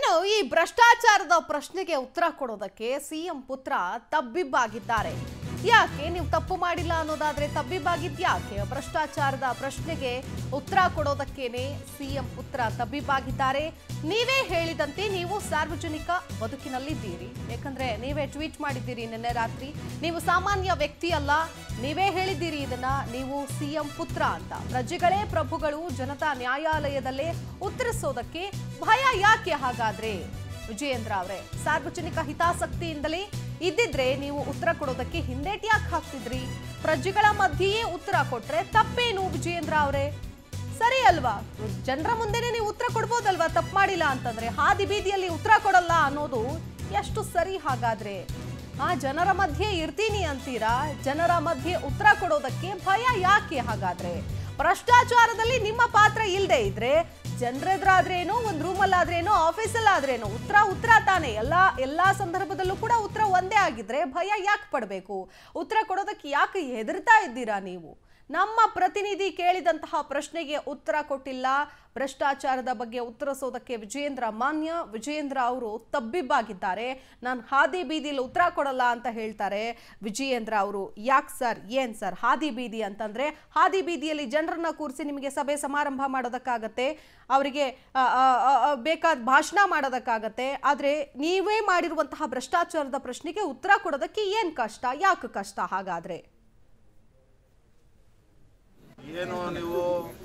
ಇನ್ನು ಈ ಭ್ರಷ್ಟಾಚಾರದ ಪ್ರಶ್ನೆಗೆ ಉತ್ತರ ಕೊಡೋದಕ್ಕೆ ಸಿಎಂ ಪುತ್ರ ತಬ್ಬಿಬ್ಬಾಗಿದ್ದಾರೆ ಯಾಕೆ ನೀವು ತಪ್ಪು ಮಾಡಿಲ್ಲ ಅನ್ನೋದಾದ್ರೆ ತಬ್ಬಿಬ್ಬಾಗಿದ್ಯಾಕೆ ಭ್ರಷ್ಟಾಚಾರದ ಪ್ರಶ್ನೆಗೆ ಉತ್ತರ ಕೊಡೋದಕ್ಕೇನೆ ಸಿಎಂ ಪುತ್ರ ತಬ್ಬಿಬ್ಬಾಗಿದ್ದಾರೆ ನೀವೇ ಹೇಳಿದಂತೆ ನೀವು ಸಾರ್ವಜನಿಕ ಬದುಕಿನಲ್ಲಿದ್ದೀರಿ ಯಾಕಂದ್ರೆ ನೀವೇ ಟ್ವೀಟ್ ಮಾಡಿದ್ದೀರಿ ನಿನ್ನೆ ರಾತ್ರಿ ನೀವು ಸಾಮಾನ್ಯ ವ್ಯಕ್ತಿ ಅಲ್ಲ ನೀವೇ ಹೇಳಿದ್ದೀರಿ ಇದನ್ನ ನೀವು ಸಿಎಂ ಪುತ್ರ ಅಂತ ಪ್ರಜೆಗಳೇ ಪ್ರಭುಗಳು ಜನತಾ ನ್ಯಾಯಾಲಯದಲ್ಲೇ ಉತ್ತರಿಸೋದಕ್ಕೆ ಭಯ ಯಾಕೆ ಹಾಗಾದ್ರೆ ವಿಜಯೇಂದ್ರ ಅವರೇ ಸಾರ್ವಜನಿಕ ಹಿತಾಸಕ್ತಿಯಿಂದಲೇ ಇದ್ದಿದ್ರೆ ನೀವು ಉತ್ತರ ಕೊಡೋದಕ್ಕೆ ಹಿಂದೇಟ್ ಯಾಕೆ ಹಾಕ್ತಿದ್ರಿ ಪ್ರಜೆಗಳ ಮಧ್ಯೆಯೇ ಉತ್ತರ ಕೊಟ್ರೆ ತಪ್ಪೇನು ವಿಜಯೇಂದ್ರ ಅವರೇ ಸರಿ ಅಲ್ವಾ ಜನರ ಮುಂದೆನೆ ನೀವು ಉತ್ತರ ಕೊಡ್ಬೋದಲ್ವಾ ತಪ್ಪು ಮಾಡಿಲ್ಲ ಅಂತಂದ್ರೆ ಹಾದಿ ಬೀದಿಯಲ್ಲಿ ಉತ್ತರ ಕೊಡಲ್ಲ ಅನ್ನೋದು ಎಷ್ಟು ಸರಿ ಹಾಗಾದ್ರೆ ಆ ಜನರ ಮಧ್ಯೆ ಇರ್ತೀನಿ ಅಂತೀರಾ ಜನರ ಮಧ್ಯೆ ಉತ್ತರ ಕೊಡೋದಕ್ಕೆ ಭಯ ಯಾಕೆ ಹಾಗಾದ್ರೆ ಭ್ರಷ್ಟಾಚಾರದಲ್ಲಿ ನಿಮ್ಮ ಪಾತ್ರ ಇಲ್ಲದೆ ಇದ್ರೆ ಜನರೆದ್ರಾದ್ರೇನು ಒಂದ್ ರೂಮಲ್ಲಿ ಆದ್ರೇನು ಆಫೀಸಲ್ಲಿ ಆದ್ರೇನು ಉತ್ತರ ಉತ್ತರ ತಾನೆ ಎಲ್ಲಾ ಎಲ್ಲಾ ಸಂದರ್ಭದಲ್ಲೂ ಕೂಡ ಉತ್ತರ ಒಂದೇ ಆಗಿದ್ರೆ ಭಯ ಯಾಕೆ ಪಡಬೇಕು ಉತ್ತರ ಕೊಡೋದಕ್ಕೆ ಯಾಕೆ ಹೆದರ್ತಾ ಇದ್ದೀರಾ ನೀವು ನಮ್ಮ ಪ್ರತಿನಿಧಿ ಕೇಳಿದಂತಹ ಪ್ರಶ್ನೆಗೆ ಉತ್ತರ ಕೊಟ್ಟಿಲ್ಲ ಭ್ರಷ್ಟಾಚಾರದ ಬಗ್ಗೆ ಉತ್ತರಿಸೋದಕ್ಕೆ ವಿಜಯೇಂದ್ರ ಮಾನ್ಯ ವಿಜಯೇಂದ್ರ ಅವರು ತಬ್ಬಿಬ್ಬಾಗಿದ್ದಾರೆ ನಾನು ಹಾದಿ ಬೀದಿಲಿ ಉತ್ತರ ಕೊಡಲ್ಲ ಅಂತ ಹೇಳ್ತಾರೆ ವಿಜಯೇಂದ್ರ ಅವರು ಯಾಕೆ ಸರ್ ಏನ್ ಸರ್ ಹಾದಿ ಬೀದಿ ಅಂತಂದ್ರೆ ಹಾದಿ ಬೀದಿಯಲ್ಲಿ ಜನರನ್ನ ಕೂರಿಸಿ ನಿಮಗೆ ಸಭೆ ಸಮಾರಂಭ ಮಾಡೋದಕ್ಕಾಗತ್ತೆ ಅವರಿಗೆ ಆ, ಆ, ಆ, ಆ, ಬೇಕಾದ ಭಾಷಣ ಮಾಡೋದಕ್ಕಾಗತ್ತೆ ಆದರೆ ನೀವೇ ಮಾಡಿರುವಂತಹ ಭ್ರಷ್ಟಾಚಾರದ ಪ್ರಶ್ನೆಗೆ ಉತ್ತರ ಕೊಡೋದಕ್ಕೆ ಏನ್ ಕಷ್ಟ ಯಾಕೆ ಕಷ್ಟ ಹಾಗಾದ್ರೆ ಏನು ನೀವು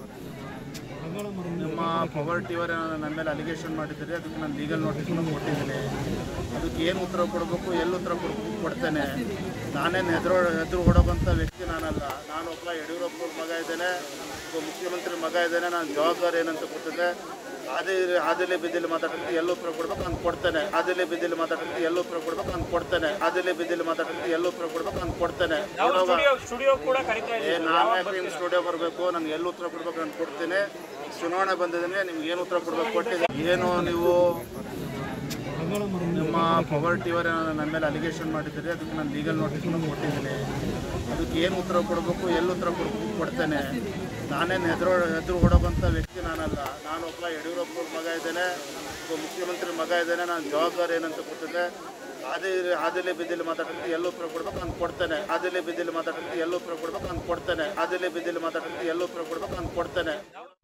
ನಿಮ್ಮ ಪವರ್ ಟಿವರ್ ನನ್ನ ಮೇಲೆ ಅಲಿಗೇಷನ್ ಮಾಡಿದ್ದೀರಿ ಅದಕ್ಕೆ ನಾನು ಲೀಗಲ್ ನೋಟಿಸ್ನ ಕೊಟ್ಟಿದ್ದೀನಿ ಅದಕ್ಕೆ ಏನು ಉತ್ತರ ಕೊಡಬೇಕು ಎಲ್ಲಿ ಉತ್ತರ ಕೊಡ್ ಕೊಡ್ತೇನೆ ನಾನೇನು ಹೆದರು ಹೆದರು ಹೊಡೋವಂಥ ವ್ಯಕ್ತಿ ನಾನಲ್ಲ ನಾನೊಬ್ಬ ಯಡಿಯೂರಪ್ಪನ ಮಗ ಇದ್ದೇನೆ ಒಬ್ಬ ಮುಖ್ಯಮಂತ್ರಿ ಮಗ ಇದ್ದೇನೆ ನಾನು ಜವಾಬ್ದಾರಿ ಏನಂತ ಕೊಟ್ಟಿದ್ದೆ ಅದೇ ಅದಿಲ್ಲಿ ಬಿದ್ದಿಲ್ಲಿ ಮಾತಾಡ್ತೀನಿ ಎಲ್ಲಿ ಉತ್ತರ ಕೊಡ್ಬೇಕು ಅಂತ ಕೊಡ್ತೇನೆ ಅದಿಲ್ಲಿ ಬಿದ್ದಿಲ್ಲಿ ಮಾತಾಡ್ತೀನಿ ಎಲ್ಲಿ ಉತ್ತರ ಕೊಡ್ಬೇಕು ಅಂತ ಕೊಡ್ತೇನೆ ಅದಿಲ್ಲಿ ಬಿದ್ದಿಲ್ಲಿ ಮಾತಾಡ್ತೀನಿ ಎಲ್ಲಿ ಉತ್ತರ ಕೊಡ್ಬೇಕು ಅಂತ ಕೊಡ್ತೇನೆ ಕೊಡುವಾಗ ಸ್ಟುಡಿಯೋ ಸ್ಟುಡಿಯೋ ಕೂಡ ಕರಿತಾ ಏ ಇದ್ದೀವಿ ನಾನು ಯಾಕೆ ನಿಮ್ಮ ಸ್ಟುಡಿಯೋ ಬರಬೇಕು ನನಗೆ ಎಲ್ಲಿ ಉತ್ತರ ಕೊಡ್ಬೇಕು ಅಂತ ಕೊಡ್ತೀನಿ ಚುನಾವಣೆ ಬಂದಿದ್ದೀನಿ ನಿಮ್ಗೆ ಏನು ಉತ್ತರ ಕೊಡ್ಬೇಕು ಕೊಟ್ಟಿದ್ದೀನಿ ಏನು ನೀವು ನಿಮ್ಮ ಪವರ್ ಟಿವರ್ ನನ್ನ ಮೇಲೆ ಅಲಿಗೇಷನ್ ಮಾಡಿದ್ದೀರಿ ಅದಕ್ಕೆ ನಾನು ಲೀಗಲ್ ನೋಟಿಸ್ನ ಕೊಟ್ಟಿದ್ದೀನಿ ಅದಕ್ಕೆ ಏನು ಉತ್ತರ ಕೊಡಬೇಕು ಎಲ್ಲಿ ಉತ್ತರ ಕೊಡ್ಬೇಕು ಕೊಡ್ತೇನೆ ನಾನೇನು ಹೆದರು ಹೆದರು ಹೊಡೋವಂಥ ವ್ಯಕ್ತಿ ನಾನಲ್ಲ ನಾನೊಬ್ಬ ಯಡಿಯೂರಪ್ಪನ ಮಗ ಇದ್ದೇನೆ ಒಬ್ಬ ಮುಖ್ಯಮಂತ್ರಿ ಮಗ ಇದ್ದೇನೆ ನಾನು ಜವಾಬ್ದಾರಿ ಏನಂತ ಕೊಟ್ಟಿದ್ದೆ ಅದೇ ಅದಿಲ್ಲಿ ಬಿದ್ದಿಲ್ಲಿ ಮಾತಾಡ್ತೀನಿ ಎಲ್ಲಿ ಉತ್ತರ ಕೊಡ್ಬೇಕು ಅಂತ ಕೊಡ್ತೇನೆ ಅದಿಲ್ಲಿ ಬಿದ್ದಿಲ್ಲಿ ಮಾತಾಡ್ತೀನಿ ಎಲ್ಲಿ ಉತ್ತರ ಕೊಡ್ಬೇಕು ಅಂತ ಕೊಡ್ತೇನೆ ಅದಿಲ್ಲಿ ಬಿದ್ದಿಲ್ಲಿ ಮಾತಾಡ್ತೀನಿ ಎಲ್ಲಿ ಉತ್ತರ ಕೊಡ್ಬೇಕು ಅಂತ ಕೊಡ್ತೇನೆ